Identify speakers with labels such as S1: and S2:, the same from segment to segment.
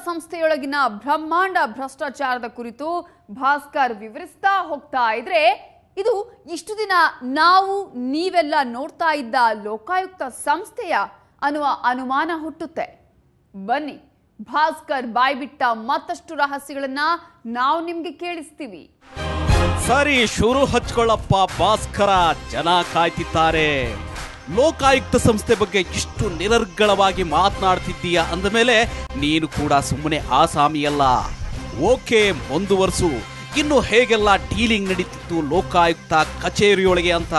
S1: ಸಂಸ್ಥೆಯೊಳಗಿನ ಬ್ರಹ್ಮಾಂಡ ಭ್ರಷ್ಟಾಚಾರದ ಕುರಿತು ಭಾಸ್ಕರ್ ವಿವರಿಸ್ತಾ ಹೋಗ್ತಾ ಇದ್ರೆ ಇದು ಇಷ್ಟು ದಿನ ನಾವು ನೀವೆಲ್ಲ ನೋಡ್ತಾ ಇದ್ದ ಲೋಕಾಯುಕ್ತ ಸಂಸ್ಥೆಯ ಅನ್ನುವ ಅನುಮಾನ ಹುಟ್ಟುತ್ತೆ ಬನ್ನಿ ಭಾಸ್ಕರ್ ಬಾಯ್ಬಿಟ್ಟ ಮತ್ತಷ್ಟು ರಹಸ್ಯಗಳನ್ನ ನಾವು ನಿಮ್ಗೆ ಕೇಳಿಸ್ತೀವಿ
S2: ಸರಿ ಶುರು ಹಚ್ಕೊಳ್ಳಪ್ಪ ಭಾಸ್ಕರ ಜನ ಕಾಯ್ತಿದ್ದಾರೆ ಲೋಕಾಯುಕ್ತ ಸಂಸ್ಥೆ ಬಗ್ಗೆ ಇಷ್ಟು ನಿರರ್ಗಳವಾಗಿ ಮಾತನಾಡ್ತಿದ್ದೀಯ ಅಂದಮೇಲೆ ನೀನು ಕೂಡ ಸುಮ್ಮನೆ ಆಸಾಮಿಯಲ್ಲ ಓಕೆ ಮುಂದುವರ್ಸು ಇನ್ನು ಹೇಗೆಲ್ಲ ಡೀಲಿಂಗ್ ನಡೀತಿತ್ತು ಲೋಕಾಯುಕ್ತ ಕಚೇರಿಯೊಳಗೆ ಅಂತ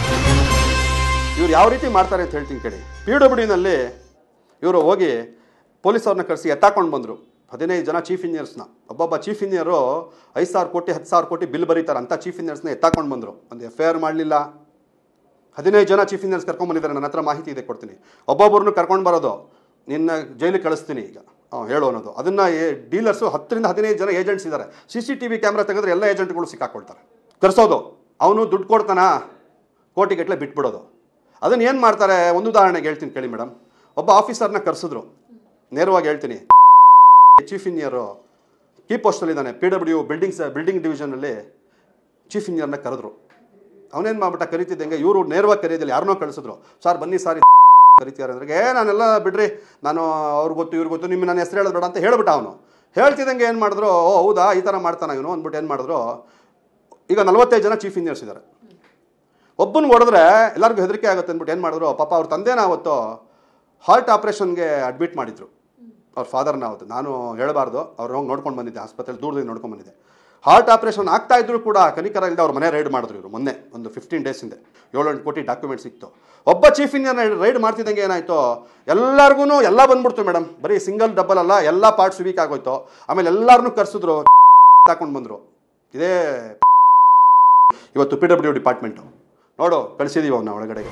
S3: ಇವ್ರು ಯಾವ ರೀತಿ ಮಾಡ್ತಾರೆ ಅಂತ ಹೇಳ್ತೀನಿ ಕೇಳಿ ಪಿ ಡಬ್ಲ್ಯೂ ಡಿನಲ್ಲಿ ಇವರು ಹೋಗಿ ಪೊಲೀಸ್ ಅವ್ರನ್ನ ಕರೆಸಿ ಎತ್ತಾಕೊಂಡು ಬಂದರು ಹದಿನೈದು ಜನ ಚೀಫ್ ಇಂಜಿನಿಯರ್ಸ್ನ ಒಬ್ಬೊಬ್ಬ ಚೀಫ್ ಇಂಜಿನಿಯರು ಐದು ಸಾವಿರ ಕೋಟಿ ಹತ್ತು ಸಾವಿರ ಕೋಟಿ ಬಿಲ್ ಬರೀತಾರೆ ಅಂತ ಚೀಫ್ ಇಂಜಿನಿಯರ್ಸ್ನ ಎತ್ತಾಕೊಂಡು ಬಂದರು ಒಂದು ಎಫ್ ಐ ಆರ್ ಮಾಡಲಿಲ್ಲ ಹದಿನೈದು ಜನ ಚೀಫ್ ಇಂಜಿನಿಯರ್ಸ್ ಕರ್ಕೊಂಡ್ಬಂದಿದ್ದಾರೆ ನನ್ನ ಹತ್ರ ಮಾಹಿತಿ ಇದೆ ಕೊಡ್ತೀನಿ ಒಬ್ಬೊಬ್ಬರನ್ನು ಕರ್ಕೊಂಡು ಬರೋದು ನಿನ್ನ ಜೈಲಿಗೆ ಕಳಿಸ್ತೀನಿ ಈಗ ಹಾಂ ಹೇಳು ಅನ್ನೋದು ಅದನ್ನು ಡೀಲರ್ಸು ಹತ್ತರಿಂದ ಹದಿನೈದು ಜನ ಏಜೆಂಟ್ಸ್ ಇದ್ದಾರೆ C C T V camera ತೆಗೆದ್ರೆ ಎಲ್ಲ ಏಜೆಂಟ್ಗಳು ಸಿಕ್ಕಾಕೊಳ್ತಾರೆ ಕರೆಸೋದು ಅವನು ದುಡ್ಡು ಕೊಡ್ತಾನ ಕೋಟಿಗಟ್ಟಲೆ ಬಿಟ್ಬಿಡೋದು ಅದನ್ನು ಏನು ಮಾಡ್ತಾರೆ ಒಂದು ಉದಾಹರಣೆಗೆ ಹೇಳ್ತೀನಿ ಕೇಳಿ ಮೇಡಮ್ ಒಬ್ಬ ಆಫೀಸರ್ನ ಕರೆಸಿದ್ರು ನೇರವಾಗಿ ಹೇಳ್ತೀನಿ ಚೀಫ್ ಇಂಜಿನಿಯರು ಕೀ ಪೋಸ್ಟಲ್ಲಿದ್ದಾನೆ ಪಿ ಡಬ್ಲ್ಯೂ ಬಿಲ್ಡಿಂಗ್ಸ್ ಬಿಲ್ಡಿಂಗ್ ಡಿವಿಷನಲ್ಲಿ ಚೀಫ್ ಇಂಜಿನಿಯರ್ನ ಕರೆದ್ರು ಅವನೇನು ಮಾಡ್ಬಿಟ್ಟ ಕರಿತಿದ್ದಂಗೆ ಇವರು ನೇರವಾಗಿ ಕರೆಯೋದಿಲ್ಲ ಯಾರನ್ನೋ ಕಳಿಸಿದ್ರು ಸರ್ ಬನ್ನಿ ಸಾರಿ ಕರಿತಿದ್ದಾರೆ ಅಂದ್ರೆ ಏ ನಾನೆಲ್ಲ ಬಿಡ್ರಿ ನಾನು ಅವ್ರಿಗೆ ಗೊತ್ತು ಇವ್ರಿಗೆ ಗೊತ್ತು ನಿಮ್ಮ ನನ್ನ ಹೆಸರು ಹೇಳೋದು ಬೇಡ ಅಂತ ಹೇಳ್ಬಿಟ್ಟ ಅವನು ಹೇಳ್ತಿದ್ದಂಗೆ ಏನು ಮಾಡಿದ್ರು ಓ ಹೌದಾ ಈ ಥರ ಮಾಡ್ತಾನೆ ಇವನು ಅಂದ್ಬಿಟ್ಟು ಏನು ಮಾಡಿದ್ರು ಈಗ ನಲವತ್ತೈದು ಜನ ಚೀಫ್ ಇಂಜಿನಿಯರ್ಸ್ ಇದ್ದಾರೆ ಒಬ್ಬನ ಹೊಡೆದ್ರೆ ಎಲ್ಲರಿಗೂ ಹೆದರಿಕೆ ಆಗುತ್ತೆ ಅಂದ್ಬಿಟ್ಟು ಏನು ಮಾಡಿದ್ರು ಪಾಪ ಅವ್ರ ತಂದೆನ ಅವತ್ತು ಹಾರ್ಟ್ ಆಪ್ರೇಷನ್ಗೆ ಅಡ್ಮಿಟ್ ಮಾಡಿದ್ರು ಅವ್ರ ಫಾದರ್ನ ಅವತ್ತು ನಾನು ಹೇಳಬಾರ್ದು ಅವ್ರು ಹೋಗಿ ನೋಡ್ಕೊಂಡು ಬಂದಿದ್ದೆ ಆಸ್ಪತ್ರೆಲಿ ದೂರದಿಂದ ನೋಡ್ಕೊಂಡು ಬಂದಿದ್ದೆ ಹಾರ್ಟ್ ಆಪ್ರೇಷನ್ ಆಗ್ತಾ ಇದ್ರು ಕೂಡ ಕನಿಕರ ಇಲ್ಲದೆ ಅವ್ರ ಮನೆ ರೈಡ್ ಮಾಡಿದ್ರು ಇವರು ಮೊನ್ನೆ ಒಂದು ಫಿಫ್ಟೀನ್ ಡೇಸ್ ಹಿಂದೆ ಏಳೆಂಟು ಕೋಟಿ ಡಾಕ್ಯುಮೆಂಟ್ ಸಿಕ್ತು ಒಬ್ಬ ಚೀಫ್ ಇಂಜಿನಿಯರ್ ರೈಡ್ ಮಾಡ್ತಿದ್ದಂಗೆ ಏನಾಯಿತು ಎಲ್ಲರಿಗೂ ಎಲ್ಲ ಬಂದ್ಬಿಡ್ತು ಮೇಡಮ್ ಬರೀ ಸಿಂಗಲ್ ಡಬಲ್ ಅಲ್ಲ ಎಲ್ಲ ಪಾರ್ಟ್ಸ್ ವೀಕ್ ಆಗೋಯ್ತು ಆಮೇಲೆ ಎಲ್ಲರನ್ನೂ ಕರೆಸಿದ್ರು ಹಾಕೊಂಡು ಬಂದರು ಇದೇ ಇವತ್ತು ಪಿ ಡಬ್ಲ್ಯೂ ಡಿಪಾರ್ಟ್ಮೆಂಟು ನೋಡು ಕಳಿಸಿದೀವಿ ಅವನ್ನ ಒಳಗಡೆಗೆ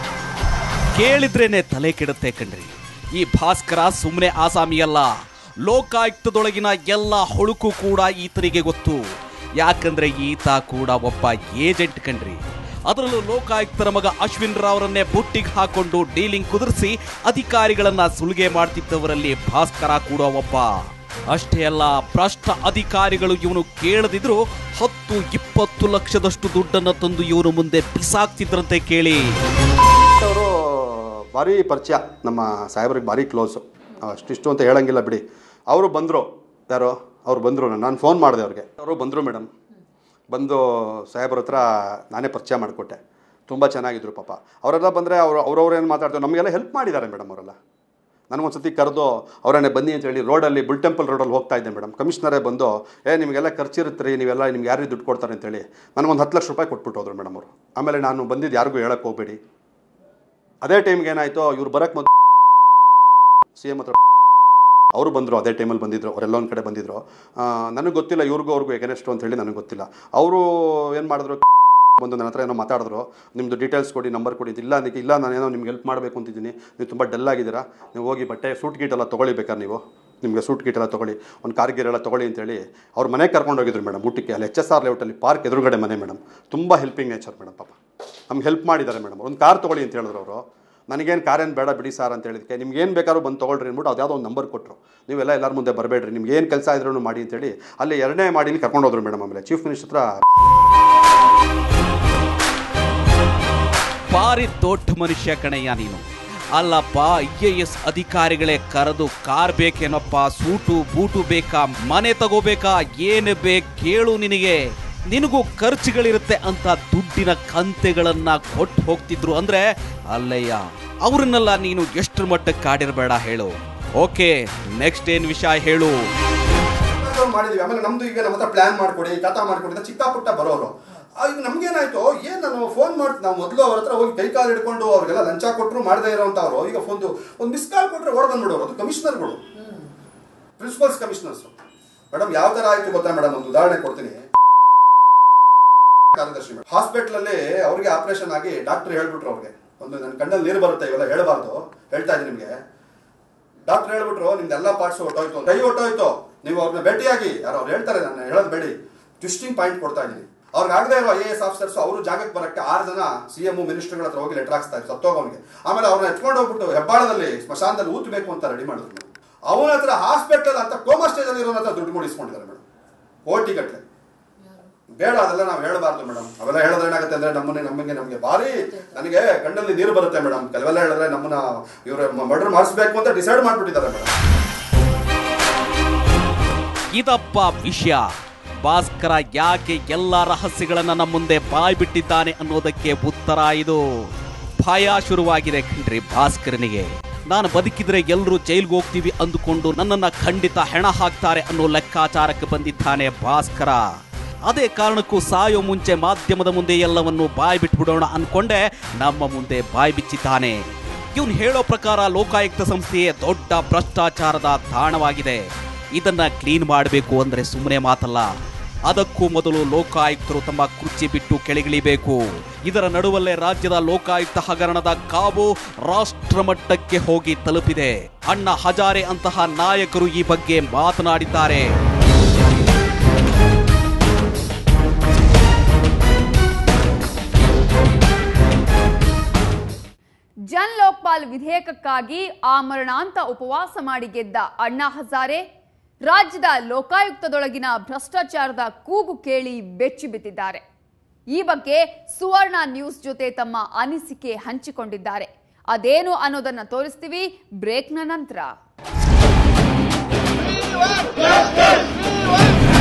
S2: ಕೇಳಿದ್ರೇನೆ ತಲೆ ಕೆಡುತ್ತೆ ಕಣ್ರಿ ಈ ಭಾಸ್ಕರ ಸುಮ್ಮನೆ ಆಸಾಮಿಯಲ್ಲ ಲೋಕಾಯುಕ್ತದೊಳಗಿನ ಎಲ್ಲ ಹೊಳುಕು ಕೂಡ ಈತನಿಗೆ ಗೊತ್ತು ಯಾಕಂದ್ರೆ ಈತ ಕೂಡ ಒಬ್ಬ ಏಜೆಂಟ್ ಕಣ್ರಿ ಅದರಲ್ಲೂ ಲೋಕಾಯುಕ್ತರ ಮಗ ಅಶ್ವಿನ್ ರಾವ್ರನ್ನೇ ಬುಟ್ಟಿಗೆ ಹಾಕೊಂಡು ಡೀಲಿಂಗ್ ಕುದುರಿಸಿ ಅಧಿಕಾರಿಗಳನ್ನ ಸುಲಿಗೆ ಮಾಡ್ತಿದ್ದವರಲ್ಲಿ ಭಾಸ್ಕರ ಕೂಡ ಒಬ್ಬ ಅಷ್ಟೇ ಅಲ್ಲ ಭ್ರಷ್ಟ ಅಧಿಕಾರಿಗಳು ಇವನು ಕೇಳದಿದ್ರು ಹತ್ತು ಇಪ್ಪತ್ತು ಲಕ್ಷದಷ್ಟು ದುಡ್ಡನ್ನು ತಂದು ಇವನು ಮುಂದೆ ಬಿಸಾಕ್ತಿದ್ರಂತೆ ಕೇಳಿ
S3: ಅವರು ಭಾರಿ ಪರಿಚಯ ನಮ್ಮ ಸಾಹೇಬ್ರಿಗೆ ಭಾರಿ ಕ್ಲೋಸು ಅಷ್ಟಿಷ್ಟು ಅಂತ ಹೇಳಂಗಿಲ್ಲ ಬಿಡಿ ಅವರು ಬಂದರು ಯಾರು ಅವ್ರು ಬಂದರು ನಾನು ಫೋನ್ ಮಾಡಿದೆ ಅವ್ರಿಗೆ ಅವರು ಬಂದರು ಮೇಡಮ್ ಬಂದು ಸಾಹೇಬ್ರ ಹತ್ರ ನಾನೇ ಪರಿಚಯ ಮಾಡಿಕೊಟ್ಟೆ ತುಂಬ ಚೆನ್ನಾಗಿದ್ರು ಪಾಪ ಅವರೆಲ್ಲ ಬಂದರೆ ಅವರು ಅವ್ರವ್ರು ಏನು ಮಾತಾಡ್ತಾರೆ ನಮಗೆಲ್ಲ ಹೆಲ್ಪ್ ಮಾಡಿದ್ದಾರೆ ಮೇಡಮ್ ಅವರೆಲ್ಲ ನನಗೊಂದು ಸತಿ ಕರೆದು ಅವರನ್ನೇ ಬನ್ನಿ ಅಂತ ಹೇಳಿ ರೋಡಲ್ಲಿ ಬುಲ್ ಟೆಂಪಲ್ ರೋಡಲ್ಲಿ ಹೋಗ್ತಾ ಇದ್ದೆ ಮೇಡಮ್ ಕಮಿಷನರೇ ಬಂದು ಏ ನಿಮಗೆಲ್ಲ ಖರ್ಚಿರುತ್ತೆ ರೀ ನೀವೆಲ್ಲ ನಿಮ್ಗೆ ಯಾರಿಗೆ ದುಡ್ಡು ಕೊಡ್ತಾರೆ ಅಂತೇಳಿ ನನಗೊಂದು ಹತ್ತು ಲಕ್ಷ ರೂಪಾಯಿ ಕೊಟ್ಬಿಟ್ಟು ಹೋದ್ರು ಮೇಡಮ್ ಅವರು ಆಮೇಲೆ ನಾನು ಬಂದಿದ್ದು ಯಾರಿಗೂ ಹೇಳಕ್ಕೆ ಹೋಗಬೇಡಿ ಅದೇ ಟೈಮ್ಗೆ ಏನಾಯಿತು ಇವ್ರು ಬರೋಕ್ಕೆ ಮೊದಲು ಸಿ ಎಮ್ ಹತ್ರ ಅವರು ಬಂದರು ಅದೇ ಟೈಮಲ್ಲಿ ಬಂದಿದ್ರು ಅವರೆಲ್ಲ ಒಂದು ಕಡೆ ಬಂದಿದ್ರು ನನಗೆ ಗೊತ್ತಿಲ್ಲ ಇವ್ರಿಗೂ ಅವ್ರಿಗೂ ಎಗನೆಸ್ಟು ಅಂತ ಹೇಳಿ ನನಗೆ ಗೊತ್ತಿಲ್ಲ ಅವರು ಏನು ಮಾಡಿದ್ರು ಬಂದು ನನ್ನ ಹತ್ರ ಏನೋ ಮಾತಾಡಿದ್ರು ನಿಮ್ಮದು ಡೀಟೇಲ್ಸ್ ಕೊಡಿ ನಂಬರ್ ಕೊಡಿ ಇಲ್ಲ ಅದಕ್ಕೆ ಇಲ್ಲ ನಾನೇನೋ ನಿಮ್ಗೆ ಹೆಲ್ಪ್ ಮಾಡಬೇಕು ಅಂತಿದ್ದೀನಿ ನೀವು ತುಂಬ ಡಲ್ ಆಗಿದ್ದೀರಾ ನೀವು ಹೋಗಿ ಬಟ್ಟೆ ಸೂಟ್ ಗೀಟ್ ಎಲ್ಲ ತೊಗೊಳ್ಳಿ ಬೇಕಾದ್ರೆ ನೀವು ನಿಮಗೆ ಸೂಟ್ ಗೀಟ್ ಎಲ್ಲ ತೊಗೊಳ್ಳಿ ಒಂದು ಕಾರ್ ಗೀರ್ ಎಲ್ಲ ತೊಗೊಳ್ಳಿ ಅಂತೇಳಿ ಅವ್ರ ಮನೆಗೆ ಕರ್ಕೊಂಡು ಹೋಗಿದ್ರು ಮೇಡಮ್ ಊಟಕ್ಕೆ ಅಲ್ಲಿ ಎಚ್ ಎಸ್ ಆರ್ ಲೇಔಟಲ್ಲಿ ಪಾರ್ಕ್ ಎದುರುಗಡೆ ಮನೆ ಮೇಡಮ್ ತುಂಬ ಹೆಲ್ಪಿಂಗ್ ನೇಚರ್ ಮೇಡಮ್ ಪಾಪ ನಮ್ಗೆ ಹೆಲ್ಪ್ ಮಾಡಿದ್ದಾರೆ ಮೇಡಮ್ ಒಂದು ಕಾರ್ ತೊಗೊಳ್ಳಿ ಅಂತ ಹೇಳಿದ್ರು ಅವರು ನನಗೇನು ಕಾರೇನು ಬೇಡ ಬಿಡಿ ಸಾರ್ ಅಂತ ಹೇಳಿದಕ್ಕೆ ನಿಮ್ಗೆ ಏನು ಬೇಕಾದ್ರೂ ಬಂದು ತೊಗೊಳ್ರಿ ಅಂದ್ಬಿಟ್ಟು ಅದ್ಯಾವುದೋ ಒಂದು ನಂಬರ್ ಕೊಟ್ಟರು ನೀವೆಲ್ಲ ಎಲ್ಲರ ಮುಂದೆ ಬರಬೇಡ್ರಿ ನಿಮ್ಗೆ ಏನು ಕೆಲಸ ಇದ್ರೂ ಮಾಡಿ ಅಂತೇಳಿ ಅಲ್ಲಿ ಎರಡನೇ ಮಾಡಿಲಿ ಕರ್ಕೊಂಡು ಹೋದ್ರು ಮೇಡಮ್ ಆಮೇಲೆ ಚೀಫ್ ಮಿನಿಸ್ಟರ್ ಹತ್ರ
S2: ಭಾರಿ ದೊಡ್ಡ ಮನುಷ್ಯ ಕಣಯ್ಯ ನೀನು ಅಲ್ಲಪ್ಪ ಐ ಎ ಎಸ್ ಅಧಿಕಾರಿಗಳೇ ಕರೆದು ಕಾರ್ ಬೇಕೇನಪ್ಪ ಸೂಟು ಬೂಟು ಬೇಕಾ ಮನೆ ತಗೋಬೇಕಾ ಏನು ಬೇಕು ಕೇಳು ನಿನಗೆ ನಿನಗೂ ಖರ್ಚುಗಳಿರುತ್ತೆ ಅಂತ ದುಡ್ಡಿನ ಕಂತೆಗಳನ್ನ ಕೊಟ್ಟು ಹೋಗ್ತಿದ್ರು ಅಂದ್ರೆ ಅಲ್ಲಯ್ಯ ಅವ್ರನ್ನೆಲ್ಲ ನೀನು ಎಷ್ಟರ ಮಟ್ಟಕ್ಕೆ ಕಾಡಿರಬೇಡ ಹೇಳು ಓಕೆ ನೆಕ್ಸ್ಟ್ ಏನ್ ವಿಷಯ ಹೇಳು
S3: ಮಾಡಿದ್ವಿ ಆಮೇಲೆ ನಮ್ದು ಈಗ ನಮ್ಮ ಹತ್ರ ಪ್ಲಾನ್ ಮಾಡ್ಕೊಡಿ ಕಥಾ ಮಾಡ್ಕೊಡಿ ಅಂತ ಚಿಕ್ಕ ಪುಟ್ಟ ಬರೋರು ಆ, ಈಗ ನಮ್ಗೇನಾಯ್ತು ಏನ್ ನಾನು ಫೋನ್ ಮಾಡ್ತೀನಿ ನಾವು ಮೊದಲು ಅವ್ರ ಹತ್ರ ಹೋಗಿ ಕೈ ಕಾಲು ಹಿಡ್ಕೊಂಡು ಅವ್ರಿಗೆಲ್ಲ ಲಂಚ ಕೊಟ್ಟರು ಮಾಡದೇ ಇರೋಂಥವ್ರು ಈಗ ಒಂದು ಒಂದು ಮಿಸ್ ಕಾಲ್ ಕೊಟ್ಟರೆ ಓಡ್ ಬಂದ್ಬಿಡೋರು ಅದು ಕಮಿಷನರ್ಗಳು ಪ್ರಿನ್ಸಿಪಲ್ಸ್ ಕಮಿಷನರ್ಸ್ ಮೇಡಮ್ ಯಾವ ತರ ಆಯ್ತು ಗೊತ್ತಾ ಮೇಡಮ್ ಒಂದು ಉದಾಹರಣೆ ಕೊಡ್ತೀನಿ ಕಾರ್ಯದರ್ಶಿ ಹಾಸ್ಪಿಟಲ್ ಅಲ್ಲಿ ಅವ್ರಿಗೆ ಆಪರೇಷನ್ ಆಗಿ ಡಾಕ್ಟರ್ ಹೇಳ್ಬಿಟ್ರು ಅವ್ರಿಗೆ ಒಂದು ನನ್ನ ಕಣ್ಣಲ್ಲಿ ನೀರು ಬರುತ್ತೆ ಇವೆಲ್ಲ ಹೇಳಬಾರ್ದು ಹೇಳ್ತಾ ಇದ್ದೀನಿ ನಿಮಗೆ ಡಾಕ್ಟರ್ ಹೇಳ್ಬಿಟ್ರು ನಿಮ್ದು ಎಲ್ಲ ಪಾರ್ಟ್ಸ್ ಹೊಟ್ಟೋಯ್ತು ಕೈ ಹೊಟ್ಟೋಯ್ತು ನೀವು ಅವ್ರನ್ನ ಭೇಟಿಯಾಗಿ ಯಾರು ಅವ್ರು ಹೇಳ್ತಾರೆ ನಾನು ಹೇಳೋದು ಬೇಡಿ ಟ್ವಿಸ್ಟಿಂಗ್ ಪಾಯಿಂಟ್ ಕೊಡ್ತಾ ಇದ್ದೀನಿ ಅವ್ರಿಗೆ ಆಗದೆ ಇರೋ ಐ ಎ ಎಸ್ ಆಫೀಸರ್ಸ್ ಅವರು ಜಾಗಕ್ಕೆ ಬರಕ್ಕೆ ಆರು ಜನ ಸಿ ಎಂ ಮಿನಿಸ್ಟರ್ಗಳ ಹತ್ರ ಹೋಗಿ ಲೆಟರ್ ಹಾಕ್ಸ್ತಾ ಇದ್ರು ಸತ್ತೋಗೋನಿಗೆ ಆಮೇಲೆ ಅವ್ರನ್ನ ಎತ್ಕೊಂಡು ಹೋಗ್ಬಿಟ್ಟು ಹೆಬ್ಬಾಳದಲ್ಲಿ ಸ್ಮಶಾನದಲ್ಲಿ ಊತಬೇಕು ಅಂತ ರೆಡಿ ಮಾಡಿದ್ರು ಅವನ ಹತ್ರ ಹಾಸ್ಪಿಟಲ್ ಅಂತ ಕೋಮಾ ಸ್ಟೇಜ್ ಅಲ್ಲಿ ಇರೋನ ಹತ್ರ ದುಡ್ಡು ಮೂಡಿಸ್ಕೊಂಡಿದ್ದಾರೆ ಮೇಡಮ್ ಕೋಟಿ ಗಟ್ಟಲೆ ಬೇಡ ಅದೆಲ್ಲ ನಾವು ಹೇಳಬಾರ್ದು ಮೇಡಮ್ ಅವೆಲ್ಲ ಹೇಳಿದ್ರೆ ಏನಾಗುತ್ತೆ ಅಂದ್ರೆ ನಮ್ಮನ್ನ ನಮಗೆ ನಮಗೆ ಭಾರಿ ನನಗೆ ಕಣ್ಣಲ್ಲಿ ನೀರು ಬರುತ್ತೆ ಮೇಡಮ್ ಕೆಲವೆಲ್ಲ ಹೇಳಿದ್ರೆ ನಮ್ಮನ್ನ ಇವ್ರ ಮರ್ಡರ್ ಮಾಡಿಸ್ಬೇಕು ಅಂತ ಡಿಸೈಡ್ ಮಾಡ್ಬಿಟ್ಟಿದ್ದಾರೆ ಮೇಡಮ್
S2: ಇದಪ್ಪ ವಿಷಯ ಭಾಸ್ಕರ ಯಾಕೆ ಎಲ್ಲ ರಹಸ್ಯಗಳನ್ನ ನಮ್ಮ ಮುಂದೆ ಬಾಯ್ ಬಿಟ್ಟಿದ್ದಾನೆ ಅನ್ನೋದಕ್ಕೆ ಉತ್ತರ ಇದು ಭಯ ಶುರುವಾಗಿದೆ ಕಣ್ರಿ ಭಾಸ್ಕರನಿಗೆ ನಾನು ಬದುಕಿದ್ರೆ ಎಲ್ಲರೂ ಜೈಲ್ಗೆ ಹೋಗ್ತೀವಿ ಅಂದುಕೊಂಡು ನನ್ನನ್ನ ಖಂಡಿತ ಹೆಣ ಹಾಕ್ತಾರೆ ಅನ್ನೋ ಲೆಕ್ಕಾಚಾರಕ್ಕೆ ಬಂದಿದ್ದಾನೆ ಭಾಸ್ಕರ ಅದೇ ಕಾರಣಕ್ಕೂ ಸಾಯೋ ಮುಂಚೆ ಮಾಧ್ಯಮದ ಮುಂದೆ ಎಲ್ಲವನ್ನು ಬಾಯ್ ಬಿಟ್ಬಿಡೋಣ ಅನ್ಕೊಂಡೆ ನಮ್ಮ ಮುಂದೆ ಬಾಯ್ ಬಿಚ್ಚಿದ್ದಾನೆ ಇವನು ಹೇಳೋ ಪ್ರಕಾರ ಲೋಕಾಯುಕ್ತ ಸಂಸ್ಥೆಯೇ ದೊಡ್ಡ ಭ್ರಷ್ಟಾಚಾರದ ತಾಣವಾಗಿದೆ ಇದನ್ನ ಕ್ಲೀನ್ ಮಾಡಬೇಕು ಅಂದ್ರೆ ಸುಮ್ಮನೆ ಮಾತಲ್ಲ ಅದಕ್ಕೂ ಮೊದಲು ಲೋಕಾಯುಕ್ತರು ತಮ್ಮ ಕುರ್ಚಿ ಬಿಟ್ಟು ಕೆಳಗಿಳಿಬೇಕು ಇದರ ನಡುವಲ್ಲೇ ರಾಜ್ಯದ ಲೋಕಾಯುಕ್ತ ಹಗರಣದ ಕಾವು ರಾಷ್ಟ್ರ ಮಟ್ಟಕ್ಕೆ ಹೋಗಿ ತಲುಪಿದೆ ಅಣ್ಣ ಹಜಾರೆ ಅಂತಹ ನಾಯಕರು ಈ ಬಗ್ಗೆ ಮಾತನಾಡಿದ್ದಾರೆ
S1: ಜನ್ ಲೋಕ್ಪಾಲ್ ವಿಧೇಯಕಕ್ಕಾಗಿ ಆಮರಣಾಂತ ಉಪವಾಸ ಮಾಡಿ ಗೆದ್ದ ಅಣ್ಣಾ ಹಜಾರೆ ರಾಜ್ಯದ ಲೋಕಾಯುಕ್ತದೊಳಗಿನ ಭ್ರಷ್ಟಾಚಾರದ ಕೂಗು ಕೇಳಿ ಬೆಚ್ಚಿ ಬಿದ್ದಿದ್ದಾರೆ ಈ ಬಗ್ಗೆ ಸುವರ್ಣ ನ್ಯೂಸ್ ಜೊತೆ ತಮ್ಮ ಅನಿಸಿಕೆ ಹಂಚಿಕೊಂಡಿದ್ದಾರೆ ಅದೇನು ಅನ್ನೋದನ್ನ ತೋರಿಸ್ತೀವಿ ಬ್ರೇಕ್ನ ನಂತರ
S4: Justice!